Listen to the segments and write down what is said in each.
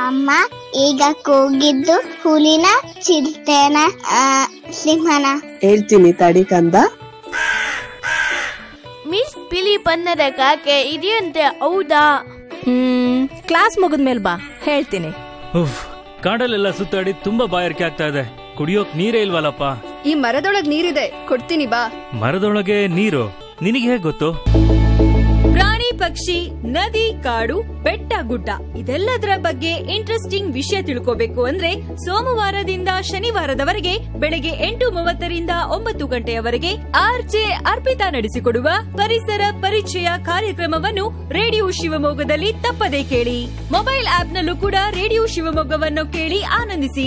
ಅಮ್ಮ ಈಗ ಕೂಗಿದ್ದು ಹುಲಿನ ಚಿರತೆನ ಆ, ಸಿಂಹನ ಹೇಳ್ತೀನಿ ತಡಿ ಕಂದ ಮಿಸ್ ಬಿಳಿ ಬಣ್ಣದ ಕಾಗೆ ಇದೆಯಂತೆ ಹೌದಾ ಹ್ಮ್ ಕ್ಲಾಸ್ ಮುಗಿದ್ಮೇಲೆ ಬಾ ಹೇಳ್ತೀನಿ ಉಫ್ ಕಾಡಲ್ಲೆಲ್ಲ ಸುತ್ತಾಡಿ ತುಂಬಾ ಬಾಯಾರಿಕೆ ಆಗ್ತಾ ಇದೆ ಕುಡಿಯೋಕ್ ನೀರೇ ಇಲ್ವಲ್ಲಪ್ಪ ಈ ಮರದೊಳಗ್ ನೀರಿದೆ ಕೊಡ್ತೀನಿ ಬಾ ಮರದೊಳಗೆ ನೀರು ನಿನಗೆ ಹೇಗ್ ಗೊತ್ತು ಪ್ರಾಣಿ ಪಕ್ಷಿ ನದಿ ಕಾಡು ಬೆಟ್ಟ ಗುಡ್ಡ ಇದೆಲ್ಲದರ ಬಗ್ಗೆ ಇಂಟ್ರೆಸ್ಟಿಂಗ್ ವಿಷಯ ತಿಳ್ಕೋಬೇಕು ಅಂದ್ರೆ ಸೋಮವಾರದಿಂದ ಶನಿವಾರದವರೆಗೆ ಬೆಳಗ್ಗೆ ಎಂಟು ಮೂವತ್ತರಿಂದ ಒಂಬತ್ತು ಗಂಟೆಯವರೆಗೆ ಆರ್ಜೆ ಅರ್ಪಿತಾ ನಡೆಸಿಕೊಡುವ ಪರಿಸರ ಪರಿಚಯ ಕಾರ್ಯಕ್ರಮವನ್ನು ರೇಡಿಯೋ ಶಿವಮೊಗ್ಗದಲ್ಲಿ ತಪ್ಪದೇ ಕೇಳಿ ಮೊಬೈಲ್ ಆಪ್ನಲ್ಲೂ ಕೂಡ ರೇಡಿಯೋ ಶಿವಮೊಗ್ಗವನ್ನು ಕೇಳಿ ಆನಂದಿಸಿ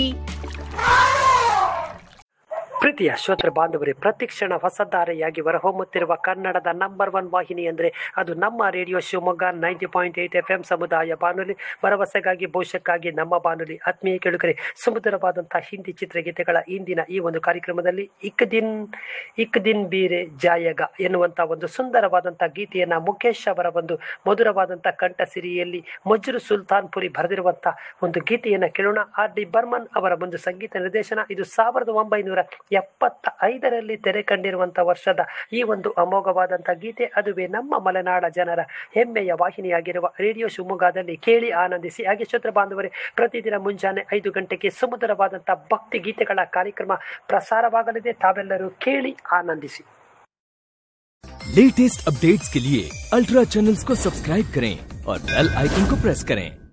ಪ್ರೀತಿಯ ಶ್ರೋತೃ ಬಾಂಧವರೇ ಪ್ರತಿಕ್ಷಣ ಹೊಸಧಾರೆಯಾಗಿ ಹೊರಹೊಮ್ಮುತ್ತಿರುವ ಕನ್ನಡದ ನಂಬರ್ ಒನ್ ವಾಹಿನಿ ಅಂದರೆ ಅದು ನಮ್ಮ radio Shivamogga ninety point eight F M ಸಮುದಾಯ ಬಾನುಲಿ ಭರವಸೆಗಾಗಿ ಭವಿಷ್ಯಕ್ಕಾಗಿ ನಮ್ಮ ಬಾನುಲಿ ಆತ್ಮೀಯ ಕೇಳುಗರೆ ಸುಮಧುರವಾದಂತಹ ಹಿಂದಿ ಚಿತ್ರಗೀತೆಗಳ ಇಂದಿನ ಈ ಒಂದು ಕಾರ್ಯಕ್ರಮದಲ್ಲಿ ಇಕ್ ದಿನ್ ಇಕ್ ದಿನ್ ಬೀರೆ ಜಾಯಗ ಎನ್ನುವಂಥ ಒಂದು ಸುಂದರವಾದಂಥ ಗೀತೆಯನ್ನು ಮುಖೇಶ್ ಅವರ ಒಂದು ಮಧುರವಾದಂಥ ಕಂಠಸಿರಿಯಲ್ಲಿ ಮಜ್ರು ಸುಲ್ತಾನ್ಪುರಿ ಬರೆದಿರುವಂಥ ಒಂದು ಗೀತೆಯನ್ನು ಕೇಳೋಣ ಆರ್ ಡಿ ಬರ್ಮನ್ ಅವರ ಒಂದು ಸಂಗೀತ ನಿರ್ದೇಶನ ಇದು ಸಾವಿರದ ಒಂಬೈನೂರ ಎಪ್ಪತ್ತ ಐದರಲ್ಲಿ ತೆರೆ ಕಂಡಿರುವಂಥ ವರ್ಷದ ಈ ಒಂದು ಅಮೋಘವಾದಂಥ ಗೀತೆ ಅದುವೇ ನಮ್ಮ ಮಲೆನಾಡ ಜನರ ಹೆಮ್ಮೆಯ ವಾಹಿನಿಯಾಗಿರುವ ರೇಡಿಯೋ ಶಿವಮೊಗ್ಗದಲ್ಲಿ ಕೇಳಿ ಆನಂದಿಸಿ ಹಾಗೆ ಶ್ರೋತೃ ಬಾಂಧವರೇ ಪ್ರತಿದಿನ ಮುಂಜಾನೆ ಐದು ಗಂಟೆಗೆ ಸುಮಧುರವಾದಂಥ ಭಕ್ತಿ ಗೀತೆಗಳ ಕಾರ್ಯಕ್ರಮ ಪ್ರಸಾರವಾಗಲಿದೆ ತಾವೆಲ್ಲರೂ ಕೇಳಿ ಆನಂದಿಸಿ लेटेस्ट अपडेट्स के लिए अल्ट्रा चैनल्स को सब्सक्राइब करें और बेल आइकन को प्रेस करें